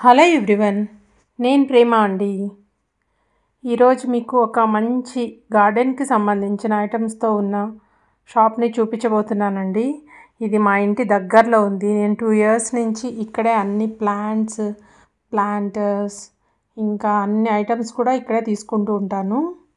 Hello everyone నేను ప్రేమ అండి ఈరోజు మీకు ఒక మంచి గార్డెన్కి సంబంధించిన ఐటమ్స్తో ఉన్న షాప్ని చూపించబోతున్నానండి ఇది మా ఇంటి దగ్గరలో ఉంది నేను టూ ఇయర్స్ నుంచి ఇక్కడే అన్ని ప్లాంట్స్ ప్లాంటర్స్ ఇంకా అన్ని ఐటమ్స్ కూడా ఇక్కడే తీసుకుంటూ ఉంటాను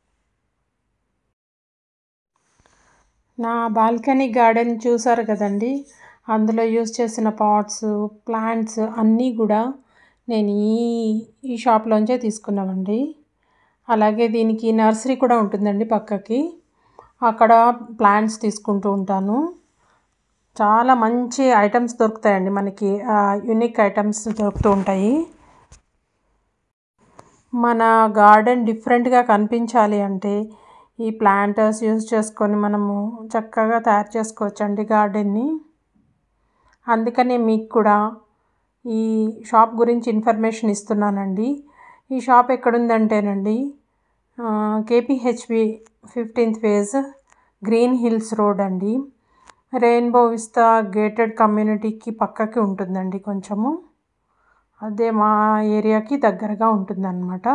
నా బాల్కనీ గార్డెన్ చూసారు కదండి అందులో యూస్ చేసిన పాట్స్ ప్లాంట్స్ అన్నీ కూడా నేను ఈ ఈ షాప్లోంచే తీసుకున్నామండి అలాగే దీనికి నర్సరీ కూడా ఉంటుందండి పక్కకి అక్కడ ప్లాంట్స్ తీసుకుంటూ ఉంటాను చాలా మంచి ఐటమ్స్ దొరుకుతాయండి మనకి యునిక్ ఐటమ్స్ దొరుకుతూ ఉంటాయి మన గార్డెన్ డిఫరెంట్గా కనిపించాలి అంటే ఈ ప్లాంటర్స్ యూజ్ చేసుకొని మనము చక్కగా తయారు చేసుకోవచ్చండి గార్డెన్ని అందుకనే మీకు కూడా ఈ షాప్ గురించి ఇన్ఫర్మేషన్ ఇస్తున్నానండి ఈ షాప్ ఎక్కడుందంటేనండి KPHB fifteenth phase Green Hills road అండి రెయిన్బో విస్తా గేటెడ్ కమ్యూనిటీకి పక్కకి ఉంటుందండి కొంచెము అదే మా ఏరియాకి దగ్గరగా ఉంటుందన్నమాట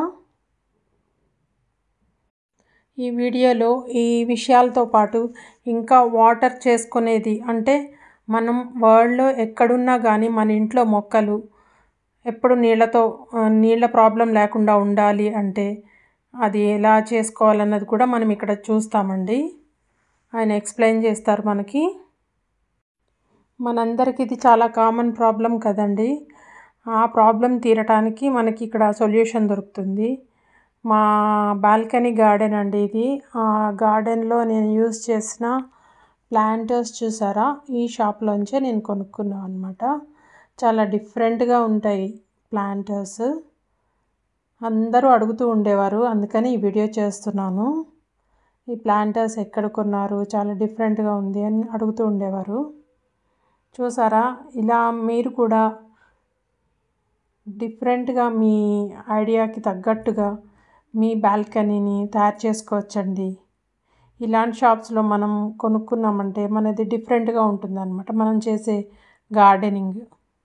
ఈ వీడియోలో ఈ విషయాలతో పాటు ఇంకా వాటర్ చేసుకునేది అంటే మనం వరల్డ్లో ఎక్కడున్నా కానీ మన ఇంట్లో మొక్కలు ఎప్పుడు నీళ్ళతో నీళ్ళ ప్రాబ్లం లేకుండా ఉండాలి అంటే అది ఎలా చేసుకోవాలన్నది కూడా మనం ఇక్కడ చూస్తామండి ఆయన ఎక్స్ప్లెయిన్ చేస్తారు మనకి మనందరికీ ఇది చాలా కామన్ ప్రాబ్లం కదండి ఆ ప్రాబ్లం తీరటానికి మనకి ఇక్కడ సొల్యూషన్ దొరుకుతుంది మా బాల్కనీ గార్డెన్ అండి ఇది ఆ గార్డెన్లో నేను యూస్ చేసిన ప్లాంటర్స్ చూసారా ఈ షాప్లోంచే నేను కొనుక్కున్నాను అనమాట చాలా డిఫరెంట్గా ఉంటాయి ప్లాంటర్స్ అందరూ అడుగుతూ ఉండేవారు అందుకని ఈ వీడియో చేస్తున్నాను ఈ ప్లాంటర్స్ ఎక్కడ కొన్నారు చాలా డిఫరెంట్గా ఉంది అని అడుగుతూ ఉండేవారు చూసారా ఇలా మీరు కూడా డిఫరెంట్గా మీ ఐడియాకి తగ్గట్టుగా మీ బాల్కనీని తయారు చేసుకోవచ్చండి ఇలాంటి షాప్స్లో మనం కొనుక్కున్నామంటే మనది డిఫరెంట్గా ఉంటుందన్నమాట మనం చేసే గార్డెనింగ్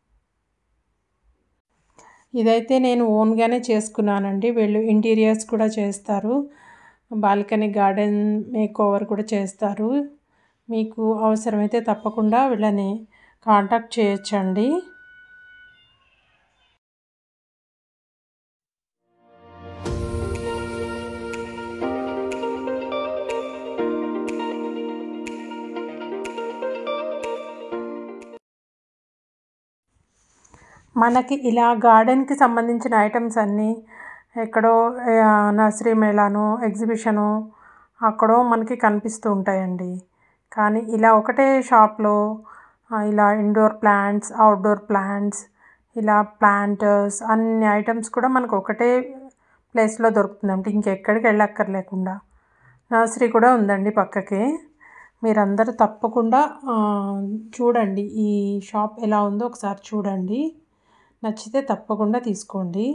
ఇదైతే నేను ఓన్గానే చేసుకున్నానండి వీళ్ళు ఇంటీరియర్స్ కూడా చేస్తారు బాల్కనీ గార్డెన్ మేక్ ఓవర్ కూడా చేస్తారు మీకు అవసరమైతే తప్పకుండా వీళ్ళని కాంటాక్ట్ చేయొచ్చండి మనకి ఇలా గార్డెన్కి సంబంధించిన ఐటమ్స్ అన్నీ ఎక్కడో నర్సరీ మేళాను ఎగ్జిబిషను అక్కడో మనకి కనిపిస్తూ ఉంటాయండి కానీ ఇలా ఒకటే షాప్లో ఇలా ఇండోర్ ప్లాంట్స్ అవుట్డోర్ ప్లాంట్స్ ఇలా ప్లాంటర్స్ అన్ని ఐటమ్స్ కూడా మనకు ఒకటే ప్లేస్లో దొరుకుతుందండి ఇంకెక్కడికి వెళ్ళక్కర్లేకుండా నర్సరీ కూడా ఉందండి పక్కకే మీరందరూ తప్పకుండా చూడండి ఈ షాప్ ఎలా ఉందో ఒకసారి చూడండి నచ్చితే తప్పకుండా తీసుకోండి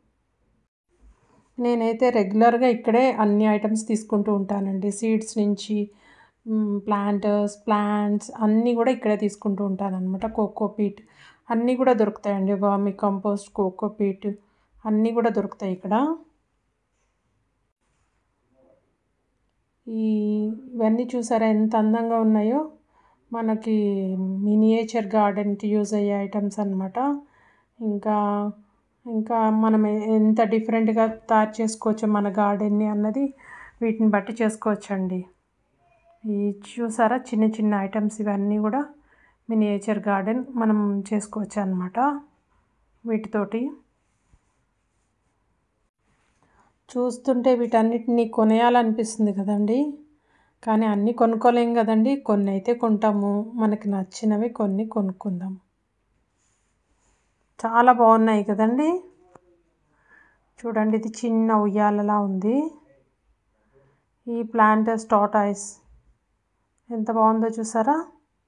నేనైతే రెగ్యులర్గా ఇక్కడే అన్ని ఐటమ్స్ తీసుకుంటూ ఉంటానండి సీడ్స్ నుంచి ప్లాంటర్స్ ప్లాంట్స్ అన్నీ కూడా ఇక్కడే తీసుకుంటూ ఉంటాను అనమాట కోకోపీట్ అన్నీ కూడా దొరుకుతాయండి వర్మి కంపోస్ట్ కోకోపీట్ అన్నీ కూడా దొరుకుతాయి ఇక్కడ ఈ ఇవన్నీ చూసారా ఎంత అందంగా ఉన్నాయో మనకి మినియేచర్ గార్డెన్కి యూజ్ అయ్యే ఐటమ్స్ అనమాట ఇంకా ఇంకా మనం ఎంత డిఫరెంట్గా తయారు చేసుకోవచ్చు మన గార్డెన్ని అన్నది వీటిని బట్టి చేసుకోవచ్చండి ఈ చూసారా చిన్న చిన్న ఐటమ్స్ ఇవన్నీ కూడా మినియేచర్ గార్డెన్ మనం చేసుకోవచ్చు అనమాట వీటితోటి చూస్తుంటే వీటన్నిటిని కొనేయాలనిపిస్తుంది కదండి కానీ అన్నీ కొనుక్కోలేం కదండి కొన్ని అయితే కొంటాము మనకి నచ్చినవి కొన్ని కొనుక్కుందాం చాలా బాగున్నాయి కదండి చూడండి ఇది చిన్న ఉయ్యాలలా ఉంది ఈ ప్లాంటర్స్ టాటాయిస్ ఎంత బాగుందో చూసారా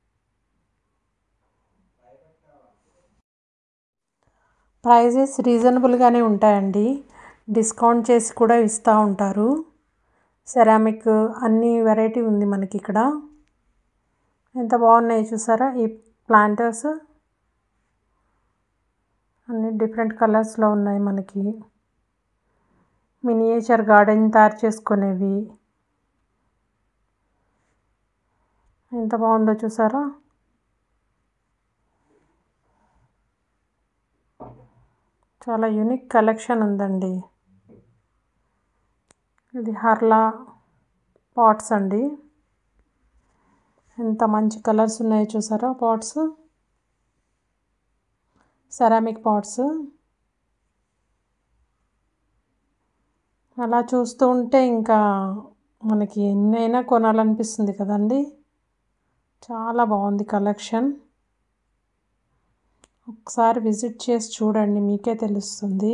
ప్రైజెస్ రీజనబుల్గానే ఉంటాయండి డిస్కౌంట్ చేసి కూడా ఇస్తూ ఉంటారు సెరామిక్ అన్ని వెరైటీ ఉంది మనకి ఇక్కడ ఎంత బాగున్నాయి చూసారా ఈ ప్లాంటర్స్ అన్ని డిఫరెంట్ కలర్స్లో ఉన్నాయి మనకి మినియేచర్ గార్డెన్ తయారు చేసుకునేవి ఎంత బాగుందో చూసారా చాలా యూనిక్ కలెక్షన్ ఉందండి ఇది హర్లా పాట్స్ అండి ఎంత మంచి కలర్స్ ఉన్నాయో చూసారా పాట్స్ సెరామిక్ పాట్స్ అలా చూస్తూ ఉంటే ఇంకా మనకి ఎన్నైనా కొనాలనిపిస్తుంది కదండి చాలా బాగుంది కలెక్షన్ ఒకసారి విజిట్ చేసి చూడండి మీకే తెలుస్తుంది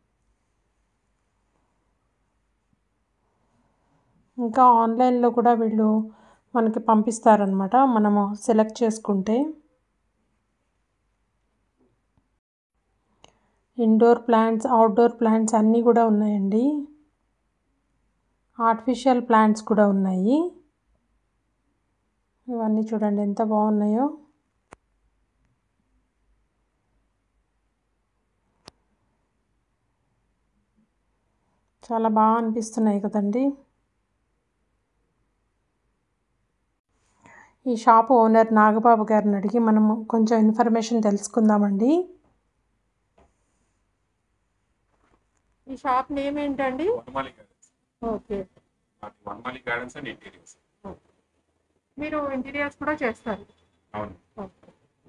ఇంకా ఆన్లైన్లో కూడా వీళ్ళు మనకి పంపిస్తారనమాట మనము సెలెక్ట్ చేసుకుంటే ఇండోర్ ప్లాంట్స్ అవుట్డోర్ ప్లాంట్స్ అన్నీ కూడా ఉన్నాయండి ఆర్టిఫిషియల్ ప్లాంట్స్ కూడా ఉన్నాయి ఇవన్నీ చూడండి ఎంత బాగున్నాయో చాలా బాగా అనిపిస్తున్నాయి కదండి ఈ షాప్ ఓనర్ నాగబాబు గారిని అడిగి మనము కొంచెం ఇన్ఫర్మేషన్ తెలుసుకుందామండి ఈ షాప్ నేమ్ ఏంటండి వనమాలి గార్డెన్స్ ఓకే మాది వనమాలి గార్డెన్స్ అండ్ ఇంటీరియర్స్ మీరు ఇంటీరియర్స్ కూడా చేస్తారు అవును ఓకే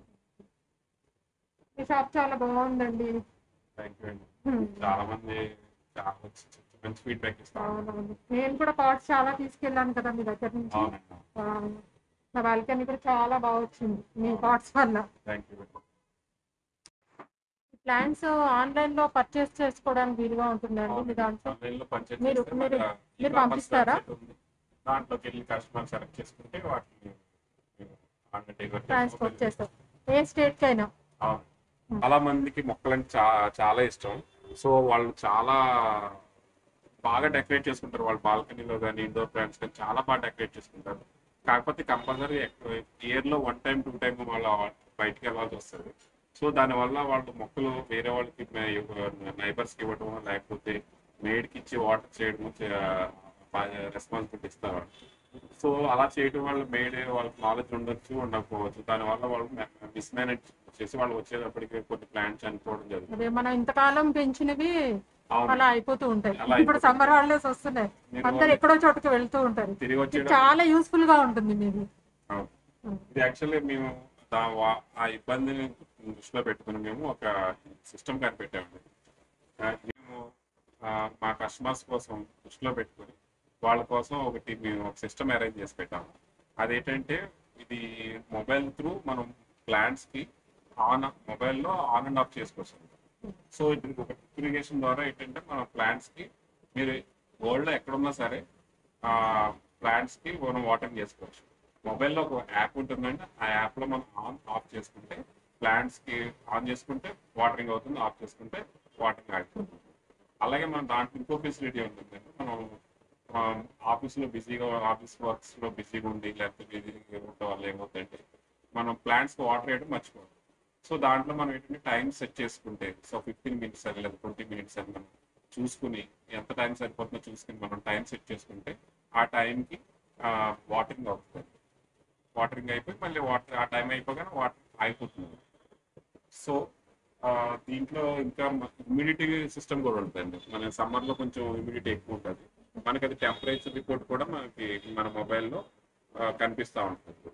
ఈ షాప్ చాలా బాగుందండి థ్యాంక్ యూ అండి Hmm. చాలా మంది చాలా వచ్చి చెప్పి మంచి ఫీడ్బ్యాక్ ఇస్తాను అవునవును నేను కూడా పాట్స్ చాలా తీసుకెళ్ళాను కదా మీ దగ్గర నుంచి అవునండి ఆ, నా బాల్కనీ కూడా చాలా బాగా వచ్చింది మీ పాట్స్ వల్ల థ్యాంక్ యూ ప్లాంట్స్ ఆన్లైన్ లో పర్చేస్ చేసుకోవడానికి వీలుగా ఉంటుందండి మీ దాంట్లో ఆన్లైన్లో పర్చేస్ మీరు- చేస్తే మీరు- మాకు మీరు e-commerce పంపిస్తారా? website ఉంది. దాంట్లోకి వెళ్ళి కస్టమర్ సెలెక్ట్ చేసుకుంటే వాటిని మేము ఆన్లైన్ డెలివరీ ట్రాన్స్పోర్ట్ చేస్తారు ఏ స్టేట్ కైనా అవును చాలా మందికి మొక్కలంటే చా చాలా ఇష్టం సో వాళ్ళు చాలా బాగా డెకరేట్ చేసుకుంటారు వాళ్ళ బాల్కనీలో కానీ ఇండోర్ ప్లాంట్స్ కానీ చాలా బాగా డెకరేట్ చేసుకుంటారు కాకపోతే కంపల్సరీ ఇయర్ లో వన్ టైం టూ టైం వాళ్ళ బయటికి వెళ్ళాల్సి వస్తుంది సో దానివల్ల వాళ్ళు మొక్కలు వేరే వాళ్ళకి నైబర్స్కి ఇవ్వడం లేకపోతే మేడ్కి ఇచ్చి వాటర్ చేయడం రెస్పాన్సిబిలిటీ ఇస్తారు సో అలా చేయడం వల్ల మేడ్ వాళ్ళకి నాలెడ్జ్ ఉండొచ్చు ఉండకపోవచ్చు దానివల్ల వాళ్ళు మిస్మేనేజ్ చేసి వాళ్ళు వచ్చేటప్పటికి కొన్ని ప్లాంట్స్ చనిపోవడం జరుగుతుంది అదే మనం ఇంతకాలం పెంచినవి అవును. అలా అయిపోతూ ఉంటాయి అలా ఇప్పుడు అయిపోతుంది. సమ్మర్ హాలిడేస్ వస్తున్నాయి మీరు అందరు ఎక్కడో చోటుకి వెళ్తూ ఉంటారు తిరిగి ఇది వచ్చేటప్పుడు చాలా యూస్ఫుల్ గా ఉంటుంది మీది అవును. ఇది యాక్చువల్లీ మేము దా- వా- ఆ ఇబ్బందిని దృష్టిలో పెట్టుకుని మేము ఒక సిస్టమ్ కనిపెట్టామండి ఆ, మేము ఆ, మా కస్టమర్స్ కోసం దృష్టిలో పెట్టుకుని వాళ్ళ కోసం ఒకటి మేము ఒక సిస్టమ్ అరేంజ్ చేసి పెట్టాము అదేంటంటే ఇది మొబైల్ త్రూ మనం ప్లాంట్స్ కి ఆన్ మొబైల్లో ఆన్ అండ్ ఆఫ్ చేసుకోవచ్చు సో ఇది ఒక ఇరిగేషన్ ద్వారా ఏంటంటే మన ప్లాంట్స్ కి మీరు వరల్డ్ లో ఎక్కడున్నా సరే ప్లాంట్స్ కి మనం వాటరింగ్ చేసుకోవచ్చు మొబైల్లో ఒక యాప్ ఉంటుందండి ఆ యాప్ లో మనం ఆన్ ఆఫ్ చేసుకుంటే ప్లాంట్స్ కి ఆన్ చేసుకుంటే వాటరింగ్ అవుతుంది ఆఫ్ చేసుకుంటే వాటరింగ్ ఆగిపోతుంది అలాగే మనం దాంట్లో ఇంకో ఫెసిలిటీ ఉంటుందండి మనం ఆఫీస్ లో బిజీగా ఆఫీస్ వర్క్స్ లో బిజీగా ఉండి లేకపోతే బిజీగా ఉండడం వల్ల ఏమవుతుందంటే మనం ప్లాంట్స్ వాటర్ వేయడం మర్చిపోతాం సో దాంట్లో మనం ఏంటంటే టైం సెట్ చేసుకుంటే సో ఫిఫ్టీన్ మినిట్స్ అని లేదా ట్వంటీ మినిట్స్ అని మనం చూసుకుని ఎంత టైం సరిపోతుందో చూసుకుని మనం టైం సెట్ చేసుకుంటే ఆ టైంకి వాటరింగ్ అవుతుంది వాటరింగ్ అయిపోయి మళ్ళీ వాటర్ ఆ టైం అయిపోగానే వాటర్ ఆగిపోతుంది సో ఆ, దీంట్లో ఇంకా హ్యూమిడిటీ సిస్టమ్ కూడా ఉంటుందండి మన సమ్మర్ లో కొంచెం హ్యూమిడిటీ ఎక్కువ ఉంటుంది మనకి అది టెంపరేచర్ రిపోర్ట్ కూడా మనకి మన మొబైల్లో కనిపిస్తూ ఉంటుంది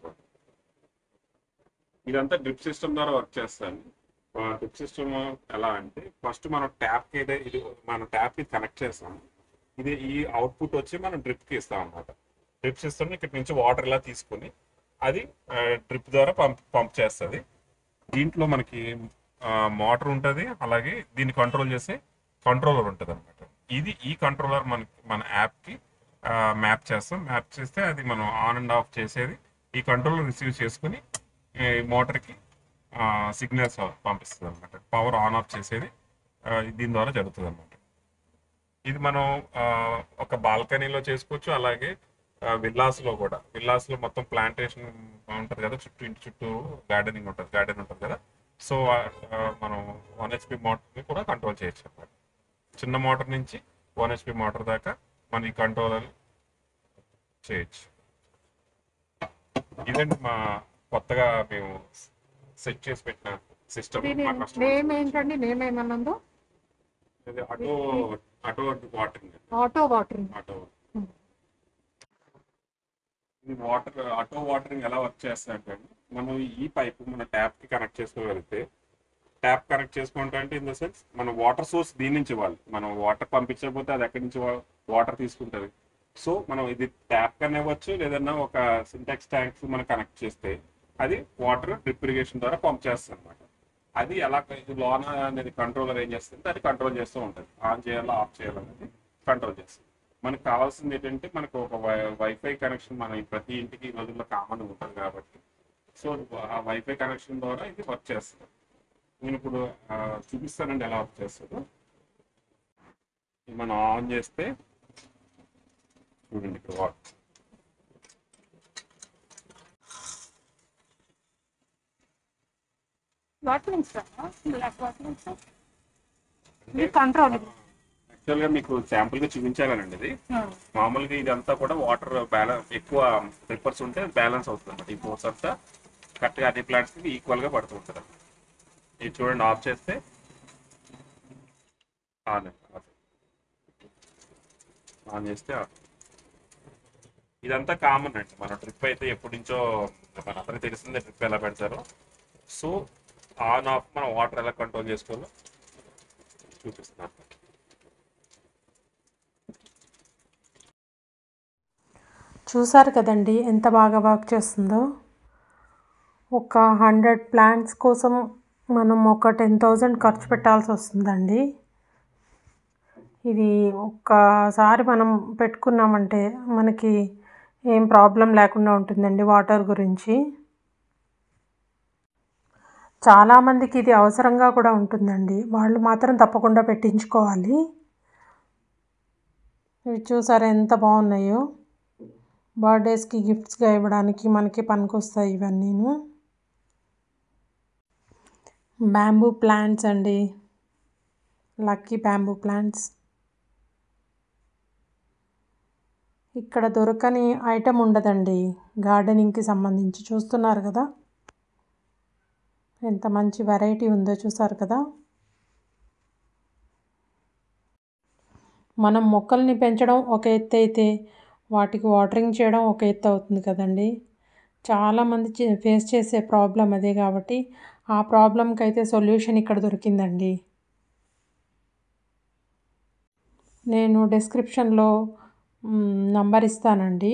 ఇదంతా డ్రిప్ సిస్టమ్ ద్వారా వర్క్ చేస్తాను డ్రిప్ సిస్టమ్ ఎలా అంటే ఫస్ట్ మనం ట్యాప్ కి అయితే ఇది మనం ట్యాప్ కి కనెక్ట్ చేస్తాం ఇది ఈ అవుట్పుట్ వచ్చి మనం డ్రిప్ కి ఇస్తాం అనమాట డ్రిప్ సిస్టమ్ ఇక్కడ నుంచి వాటర్ ఇలా తీసుకొని అది డ్రిప్ ద్వారా పంప్ పంప్ చేస్తుంది దీంట్లో మనకి మోటార్ ఉంటుంది అలాగే దీన్ని కంట్రోల్ చేసే కంట్రోలర్ ఉంటుంది అనమాట ఇది ఈ కంట్రోలర్ మనకి మన యాప్కి మ్యాప్ చేస్తాం మ్యాప్ చేస్తే అది మనం ఆన్ అండ్ ఆఫ్ చేసేది ఈ కంట్రోలర్ రిసీవ్ చేసుకుని ఈ మోటార్కి సిగ్నల్స్ పంపిస్తుంది అనమాట పవర్ ఆన్ ఆఫ్ చేసేది ఆ, దీని ద్వారా జరుగుతుంది అనమాట ఇది మనం ఆ, ఒక బాల్కనీలో చేసుకోవచ్చు అలాగే విల్లాస్ లో కూడా విల్లాస్ లో మొత్తం ప్లాంటేషన్ ఉంటుంది కదా చుట్టూ ఇంటి చుట్టూ గార్డెనింగ్ ఉంటుంది గార్డెన్ ఉంటుంది కదా సో మనం వన్ హెచ్పి మోటార్ని కూడా కంట్రోల్ చేయొచ్చు అన్నమాట చిన్న మోటార్ నుంచి వన్ హెచ్పి మోటార్ దాకా మన ఈ కంట్రోలర్ చేయొచ్చు ఇదండి మా కొత్తగా మేము సెట్ చేసి పెట్టిన సిస్టమ్ దీని మా కస్టమర్ నేమ్ ఏంటండి నేమ్ ఏమన్నందో ఇది auto auto watering auto watering auto ఇది వాటర్ ఆటో వాటరింగ్ ఎలా వర్క్ చేస్తాయంటే మనం ఈ పైప్ మన ట్యాప్ కి కనెక్ట్ చేసుకోగలిగితే ట్యాప్ కనెక్ట్ చేసుకుంటా అంటే ఇన్ ద సెన్స్ మన వాటర్ సోర్స్ దీని నుంచి ఇవ్వాలి మనం వాటర్ పంపించకపోతే అది ఎక్కడి నుంచి వాటర్ తీసుకుంటుంది సో మనం ఇది ట్యాప్ కన్నా ఇవ్వచ్చు లేదన్నా ఒక సింటాక్స్ ట్యాంక్స్ మనం కనెక్ట్ చేస్తే అది వాటర్ డ్రిప్ ఇరిగేషన్ ద్వారా పంప్ చేస్తుంది అనమాట అది ఎలా ఇది లోన అనేది కంట్రోలర్ ఏం చేస్తుంది అది కంట్రోల్ చేస్తూ ఉంటుంది ఆన్ చేయాలా ఆఫ్ చేయాలనేది కంట్రోల్ చేస్తుంది మనకు కావాల్సింది ఏంటంటే మనకు ఒక వై- వైఫై కనెక్షన్ మన ప్రతి ఇంటికి ఈ రోజుల్లో కామన్ ఉంటుంది కాబట్టి సో ఆ వైఫై కనెక్షన్ ద్వారా ఇది వర్క్ చేస్తుంది నేను ఇప్పుడు ఆ, చూపిస్తానండి ఎలా వర్క్ చేస్తుందో ఇది మనం ఆన్ చేస్తే చూడండి ఇక్కడ వాట్ వాటరింగ్ బ్లాక్ వాటరింగ్ ఇది కంట్రోల్ యాక్చువల్గా మీకు శాంపుల్ గా చూపించాలండి ఇది మామూలుగా ఇదంతా కూడా వాటర్ బ్యాలెన్స్ ఎక్కువ ప్రిపర్స్ ఉంటే బ్యాలెన్స్ అవుతుంది అనమాట ఈ ఫోర్స్ అంతా కరెక్ట్గా అన్ని ప్లాంట్స్ కి ఈక్వల్ గా పడుతూ ఉంటుంది ఇది చూడండి ఆఫ్ చేస్తే ఆన్ ఆఫ్. ఆన్ చేస్తే ఆఫ్. ఇదంతా కామన్ అండి మన ట్రిప్ అయితే ఎప్పటి నుంచో మన అందరికీ తెలిసిందే ట్రిప్ ఎలా పెడతారో సో ఆన్ ఆఫ్ మనం వాటర్ ఎలా కంట్రోల్ చేసుకోవాలో చూపిస్తున్నాను చూసారు కదండి ఎంత బాగా వర్క్ చేస్తుందో ఒక హండ్రెడ్ ప్లాంట్స్ కోసం మనం ఒక టెన్ థౌజండ్ ఖర్చు పెట్టాల్సి వస్తుందండి ఇది ఒక్కసారి మనం పెట్టుకున్నామంటే మనకి ఏం ప్రాబ్లం లేకుండా ఉంటుందండి వాటర్ గురించి చాలామందికి ఇది అవసరంగా కూడా ఉంటుందండి వాళ్ళు మాత్రం తప్పకుండా పెట్టించుకోవాలి ఇవి చూసారా ఎంత బాగున్నాయో బర్త్డేస్కి గిఫ్ట్స్గా ఇవ్వడానికి మనకి పనికొస్తాయి ఇవన్నీను బ్యాంబూ ప్లాంట్స్ అండి లక్కీ బ్యాంబూ ప్లాంట్స్ ఇక్కడ దొరకని ఐటెం ఉండదండి గార్డెనింగ్కి సంబంధించి చూస్తున్నారు కదా ఎంత మంచి వెరైటీ ఉందో చూసారు కదా మనం మొక్కల్ని పెంచడం ఒక ఎత్తు అయితే వాటికి వాటరింగ్ చేయడం ఒక ఎత్తు అవుతుంది కదండి చాలామంది చే- ఫేస్ చేసే ప్రాబ్లం అదే కాబట్టి ఆ ప్రాబ్లంకి అయితే సొల్యూషన్ ఇక్కడ దొరికిందండి నేను డిస్క్రిప్షన్లో నంబర్ ఇస్తానండి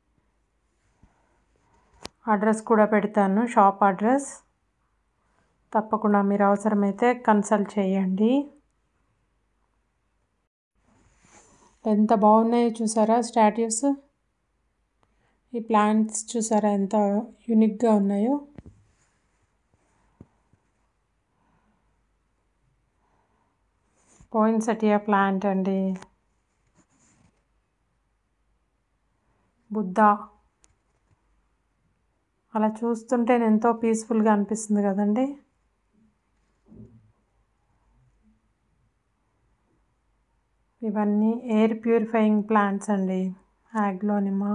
అడ్రస్ కూడా పెడతాను షాప్ అడ్రస్ తప్పకుండా మీరు అవసరమైతే కన్సల్ట్ చేయండి ఎంత బాగున్నాయో చూసారా స్టాట్యూస్ ఈ ప్లాంట్స్ చూసారా ఎంత యూనిక్గా ఉన్నాయో పోయిన్సెటియా ప్లాంట్ అండి బుద్ధ అలా చూస్తుంటే ఎంతో పీస్ఫుల్గా అనిపిస్తుంది కదండి ఇవన్నీ ఎయిర్ ప్యూరిఫైయింగ్ ప్లాంట్స్ అండి యాగ్లోనిమా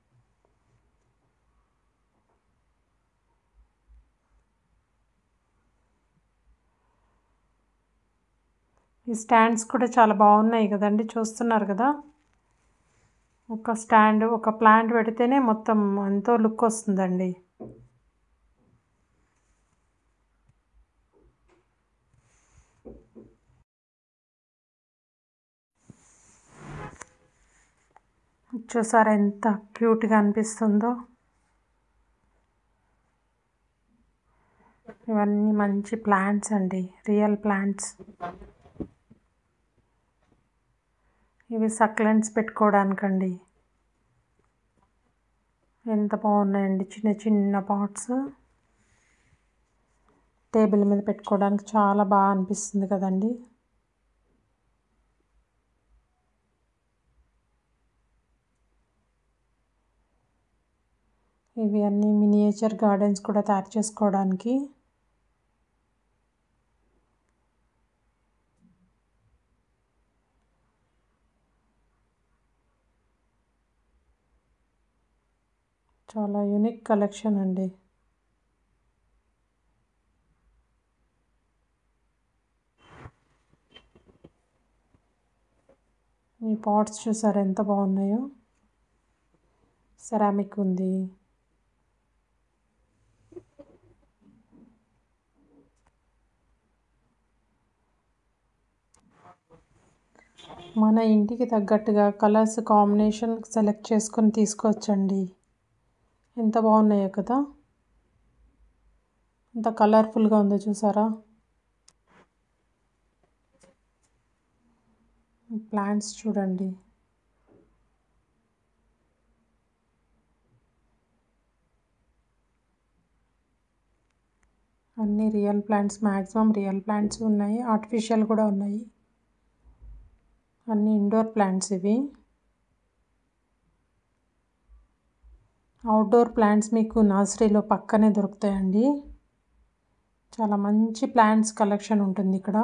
ఈ స్టాండ్స్ కూడా చాలా బాగున్నాయి కదండి చూస్తున్నారు కదా ఒక స్టాండ్ ఒక ప్లాంట్ పెడితేనే మొత్తం ఎంతో లుక్ వస్తుందండి చూసారా ఎంత క్యూట్గా అనిపిస్తుందో ఇవన్నీ మంచి ప్లాంట్స్ అండి రియల్ ప్లాంట్స్ ఇవి సక్లెంట్స్ పెట్టుకోవడానికండి ఎంత బాగున్నాయండి చిన్న చిన్న పాట్స్ టేబుల్ మీద పెట్టుకోవడానికి చాలా బాగా అనిపిస్తుంది కదండి ఇవి అన్నీ మినియేచర్ గార్డెన్స్ కూడా తయారు చేసుకోవడానికి చాలా యూనిక్ కలెక్షన్ అండి ఈ పాట్స్ చూసారా ఎంత బాగున్నాయో సెరామిక్ ఉంది మన ఇంటికి తగ్గట్టుగా కలర్స్ కాంబినేషన్ సెలెక్ట్ చేసుకొని తీసుకోవచ్చండి ఎంత బాగున్నాయో కదా ఎంత కలర్ఫుల్గా ఉందో చూసారా ప్లాంట్స్ చూడండి అన్నీ real plants maximum real plants ఉన్నాయి ఆర్టిఫిషియల్ కూడా ఉన్నాయి అన్నీ ఇండోర్ ప్లాంట్స్ ఇవి అవుట్డోర్ ప్లాంట్స్ మీకు నర్సరీలో పక్కనే దొరుకుతాయండి చాలా మంచి ప్లాంట్స్ కలెక్షన్ ఉంటుంది ఇక్కడ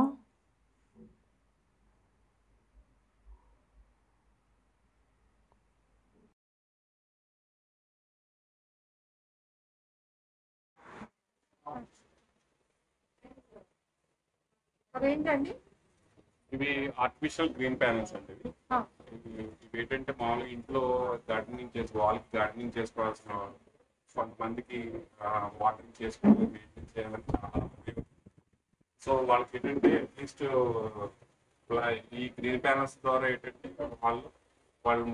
అదేంటండి ఇవి ఆర్టిఫిషియల్ గ్రీన్ ప్యానల్స్ అండి ఇవి ఆ, ఇవి ఇవి ఏంటంటే మామూలుగా ఇంట్లో గార్డెనింగ్ చేసి వాళ్ళకి గార్డెనింగ్ చేసుకోవాల్సిన కొంతమందికి వాటరింగ్ చేసుకోవాలి మెయింటైన్ చేయాలని చాలా ఉపయోగం సో వాళ్ళకి ఏంటంటే అట్లీస్ట్ ఈ గ్రీన్ ప్యానల్స్ ద్వారా ఏంటంటే వాళ్ళు వాళ్ళు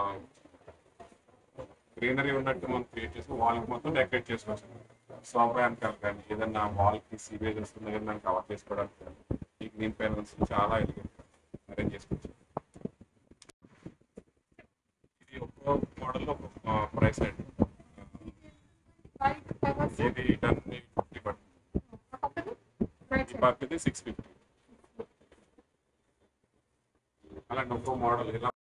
గ్రీనరీ ఉన్నట్టు మనం క్రియేట్ చేసి వాళ్ళకి మొత్తం డెకరేట్ చేసుకోవచ్చు సోఫా వెనకాల కానీ ఏదన్నా వాల్కి సీవేజ్ వస్తుంది కానీ దాన్ని కవర్ చేసుకోవడానికి కానీ ఈ గ్రీన్ ప్యానల్స్ చాలా అరేంజ్ చేసుకోవచ్చు ఇది ఒక్కో మోడల్లో ఒక్కొక్క ప్రైస్ అండి వైట్ ఫ్లవర్స్ ఇది టెన్ ఫిఫ్టీ పడుతుంది పక్కన రైట్ ఈ పక్కది సిక్స్ ఫిఫ్టీ అలాంటి ఒక్కో మోడల్ ఇలా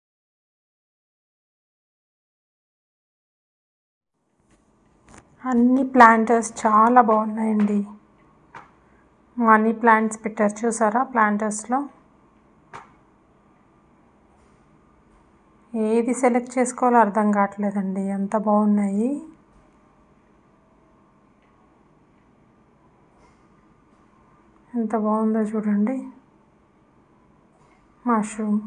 అన్ని ప్లాంటర్స్ చాలా బాగున్నాయండి మనీ ప్లాంట్స్ పెట్టారు చూసారా ప్లాంటర్స్లో ఏది సెలెక్ట్ చేసుకోవాలో అర్థం కావట్లేదండి ఎంత బాగున్నాయి ఎంత బాగుందో చూడండి మష్రూమ్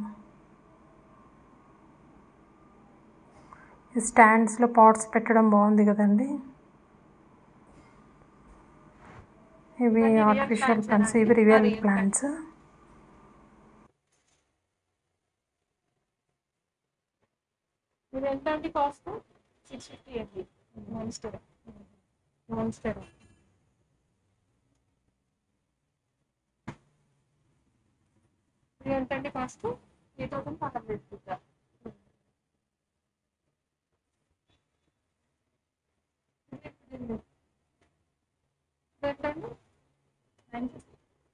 ఈ స్టాండ్స్లో పాట్స్ పెట్టడం బాగుంది కదండి ఇవి ఇవన్నీ real ఆర్టిఫిషియల్ plants ప్లాంట్స్ ఏనా ఇవి అండి? రియల్ real ప్లాంట్స్ ఇది ఎంత అండి కాస్ట్ సిక్స్ ఫిఫ్టీ అండి మాన్స్టర్ మాన్స్టర్ ఇది ఎంత అండి cost three thousand five hundred rupees ఎంతండి నైన్ ఫిఫ్టీ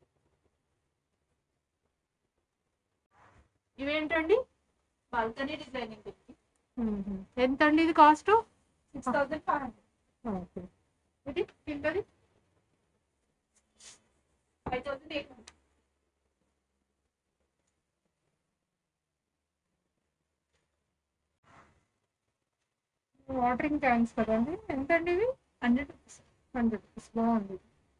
ఇవేంటండి బాల్కనీ డిజైనింగ్ ఎంత అండి ఇది cost six thousand five hundred ఇది కిందది five thousand eight hundred watering cans కదండి ఎంత అండి ఇవి హండ్రెడ్ రూపీస్ హండ్రెడ్ రూపీస్ బాగుంది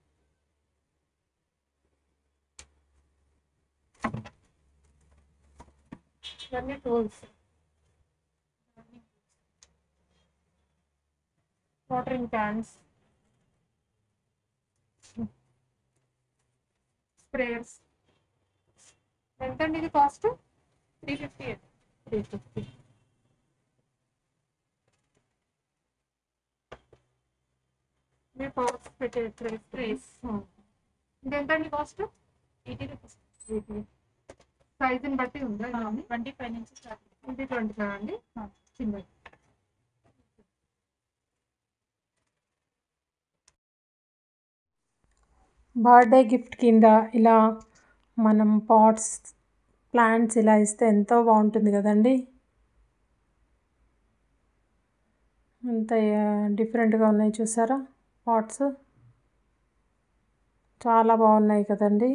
ఇవన్నీ టూల్స్ వాటరింగ్ క్యాన్స్ స్ప్రేయర్స్ ఎంతండి ఇది cost three fifty three fifty మీ పవర్స్ పెట్టే ట్రేస్ ట్రేస్ ఇది ఎంతండి కాస్ట్ ఎయిటీ రూపీస్ సైజుని బట్టి ఉందా ఇవన్నీ? ట్వంటీ ఫైవ్ నుంచి స్టార్ట్ ఇది ట్వంటీ ఫైవ్ అండి చిన్నది బర్త్డే గిఫ్ట్ కింద ఇలా మనం పాట్స్ ప్లాంట్స్ ఇలా ఇస్తే ఎంతో బాగుంటుంది కదండి అంత డిఫరెంట్గా ఉన్నాయి చూసారా పాట్స్ చాలా బాగున్నాయి కదండి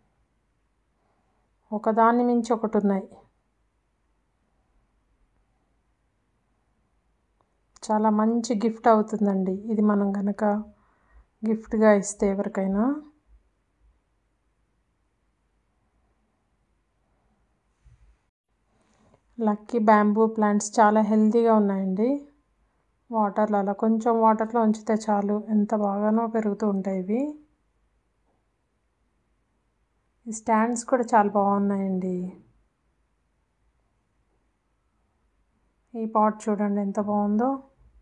ఒకదాన్ని మించి ఒకటి ఉన్నాయి చాలా మంచి గిఫ్ట్ అవుతుందండి ఇది మనం కనుక గిఫ్ట్గా ఇస్తే ఎవరికైనా లక్కీ బ్యాంబూ ప్లాంట్స్ చాలా హెల్తీగా ఉన్నాయండి వాటర్లో అలా కొంచెం వాటర్లో ఉంచితే చాలు ఎంత బాగానో పెరుగుతూ ఉంటాయి ఇవి ఈ స్టాండ్స్ కూడా చాలా బాగున్నాయండి ఈ పాట్ చూడండి ఎంత బాగుందో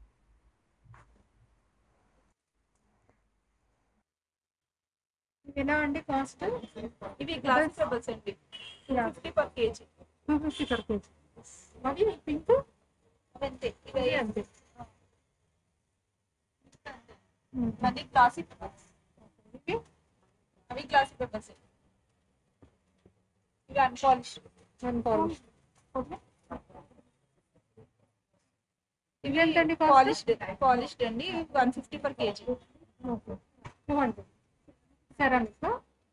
ఇవి ఎలా అండి కాస్ట్ ఇవి గ్లాస్ పేపర్స్ అండి Yeah. Fifty per KG two fifty per KG మరి పింక్ అంతే ఇవి ఇది అంతే మళ్ళీ క్లాసిక్ ఇవి అవి క్లాసిక్ పేపర్స్ ఇవి అన్పాలిష్ వన్ పాలిష్ ఇవి ఎంతండి cost? పాలిష్డ్ పాలిష్డ్ అండి one fifty per KG okay two hundred ceramic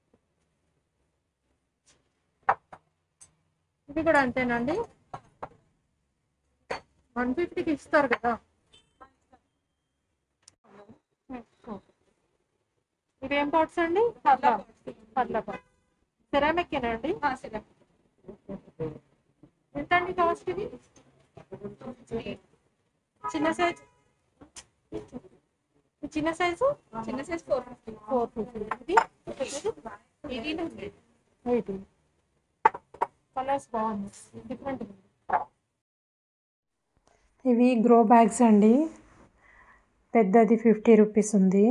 ఇది కూడా అంతేనండి వన్ ఫిఫ్టీకి ఇస్తారు కదా ఇవి ఏం పాట్స్ అండి పర్లా పర్లా పాట్ సెరామిక్ అండి సరే ఎంత అండి కాస్ట్ ఇది చిన్న సైజ్ చిన్న సైజు చిన్న size four fifty four fifty ఇది ఎయిటీన్ హండ్రెడ్ ఎయిటీ కలర్స్ బాగున్నాయి డిఫరెంట్ ఇవి గ్రో బ్యాగ్స్ అండి పెద్దది ఫిఫ్టీ రూపీస్ ఉంది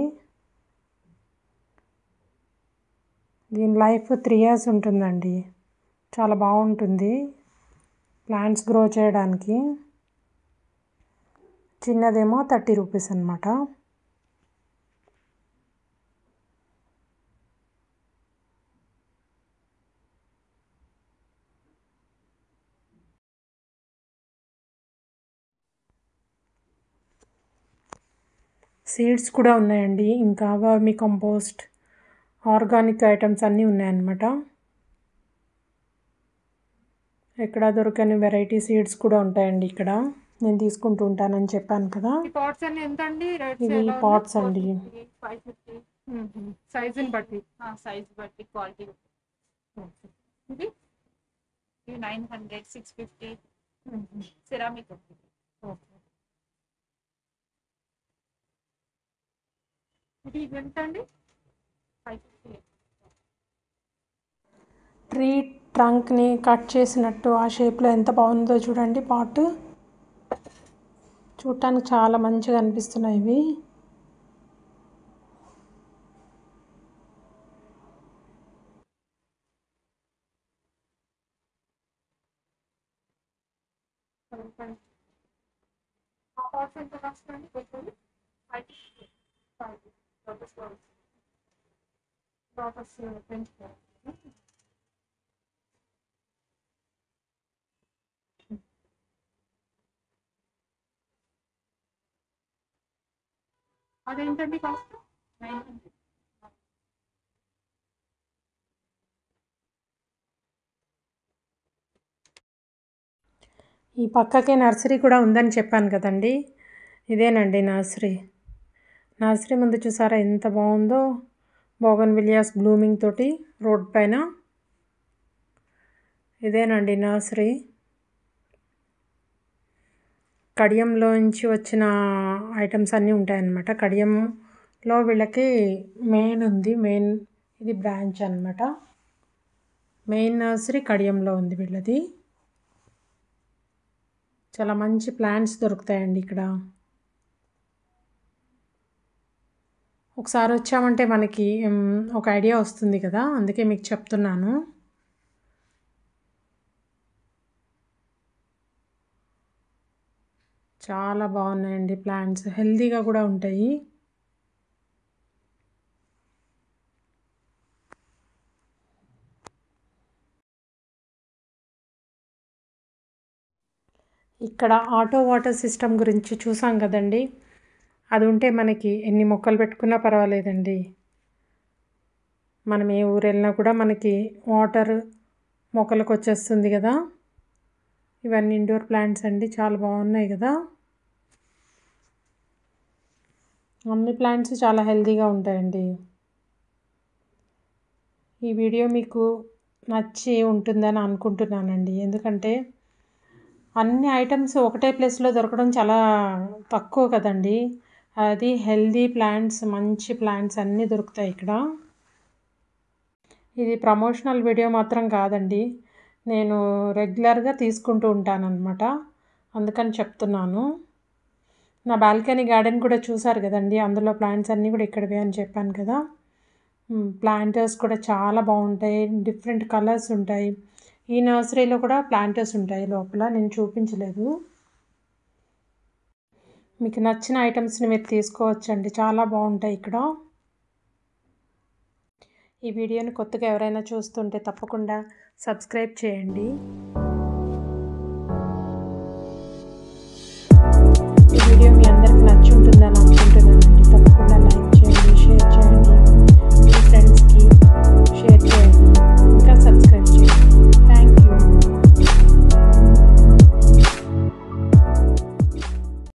దీని లైఫ్ త్రీ ఇయర్స్ ఉంటుందండి చాలా బాగుంటుంది ప్లాంట్స్ గ్రో చేయడానికి చిన్నదేమో థర్టీ రూపీస్ అనమాట సీడ్స్ కూడా ఉన్నాయండి ఇంకా వర్మి కంపోస్ట్ ఆర్గానిక్ ఐటమ్స్ అన్నీ ఉన్నాయన్నమాట ఎక్కడ దొరకని వెరైటీ సీడ్స్ కూడా ఉంటాయండి ఇక్కడ నేను తీసుకుంటూ ఉంటానని చెప్పాను కదా ఈ పాట్స్ అన్ని ఎంత అండి ఇవి పాట్స్ అండి ఫైవ్ ఫిఫ్టీ సైజుని బట్టి సైజ్ బట్టి క్వాలిటీ ఇది ఇవి nine hundred six fifty ceramic ఇది ఎంత అండి ఫైవ్ ఫిఫ్టీ ట్రీ ట్రంక్ని కట్ చేసినట్టు ఆ షేప్లో ఎంత బాగుందో చూడండి పాట్ చూడటానికి చాలా మంచిగా అనిపిస్తున్నాయి ఇవి ఆ పాట్స్ ఎంత కాస్ట్ అండి పెద్దది five fifty five lotus lotus పెంచుతారు అదేంటండి కాస్ట్ నైన్ హండ్రెడ్ ఈ పక్కకే నర్సరీ కూడా ఉందని చెప్పాను కదండి ఇదేనండి నర్సరీ నర్సరీ ముందు చూసారా ఎంత బాగుందో బోగన్ విలియాస్ బ్లూమింగ్ తోటి రోడ్ పైన ఇదేనండి నర్సరీ కడియంలోంచి వచ్చిన ఐటమ్స్ అన్నీ ఉంటాయన్నమాట కడియంలో వీళ్ళకి మెయిన్ ఉంది మెయిన్ ఇది బ్రాంచ్ అన్నమాట మెయిన్ నర్సరీ కడియంలో ఉంది వీళ్ళది చాలా మంచి ప్లాంట్స్ దొరుకుతాయండి ఇక్కడ ఒకసారి వచ్చామంటే మనకి మ్, ఒక ఐడియా వస్తుంది కదా అందుకే మీకు చెప్తున్నాను చాలా బాగున్నాయండి ప్లాంట్స్ హెల్తీగా కూడా ఉంటాయి ఇక్కడ ఆటో వాటర్ సిస్టమ్ గురించి చూసాం కదండి అది ఉంటే మనకి ఎన్ని మొక్కలు పెట్టుకున్నా పర్వాలేదండి మనం ఏ ఊరు వెళ్ళినా కూడా మనకి వాటర్ మొక్కలకు వచ్చేస్తుంది కదా ఇవన్నీ ఇండోర్ ప్లాంట్స్ అండి చాలా బాగున్నాయి కదా అన్ని ప్లాంట్స్ చాలా హెల్తీగా ఉంటాయండి ఈ వీడియో మీకు నచ్చి ఉంటుందని అనుకుంటున్నానండి ఎందుకంటే అన్ని ఐటమ్స్ ఒకటే ప్లేస్లో దొరకడం చాలా తక్కువ కదండి అది హెల్దీ ప్లాంట్స్ మంచి ప్లాంట్స్ అన్నీ దొరుకుతాయి ఇక్కడ ఇది ప్రమోషనల్ వీడియో మాత్రం కాదండి నేను రెగ్యులర్గా తీసుకుంటూ ఉంటానన్నమాట అందుకని చెప్తున్నాను నా బాల్కనీ గార్డెన్ కూడా చూసారు కదండి అందులో ప్లాంట్స్ అన్నీ కూడా ఇక్కడవే అని చెప్పాను కదా ప్లాంటర్స్ కూడా చాలా బాగుంటాయి డిఫరెంట్ కలర్స్ ఉంటాయి ఈ నర్సరీలో కూడా ప్లాంటర్స్ ఉంటాయి లోపల నేను చూపించలేదు మీకు నచ్చిన ఐటమ్స్ని మీరు తీసుకోవచ్చండి చాలా బాగుంటాయి ఇక్కడ ఈ వీడియోని కొత్తగా ఎవరైనా చూస్తుంటే తప్పకుండా సబ్స్క్రైబ్ చేయండి ఈ వీడియో మీ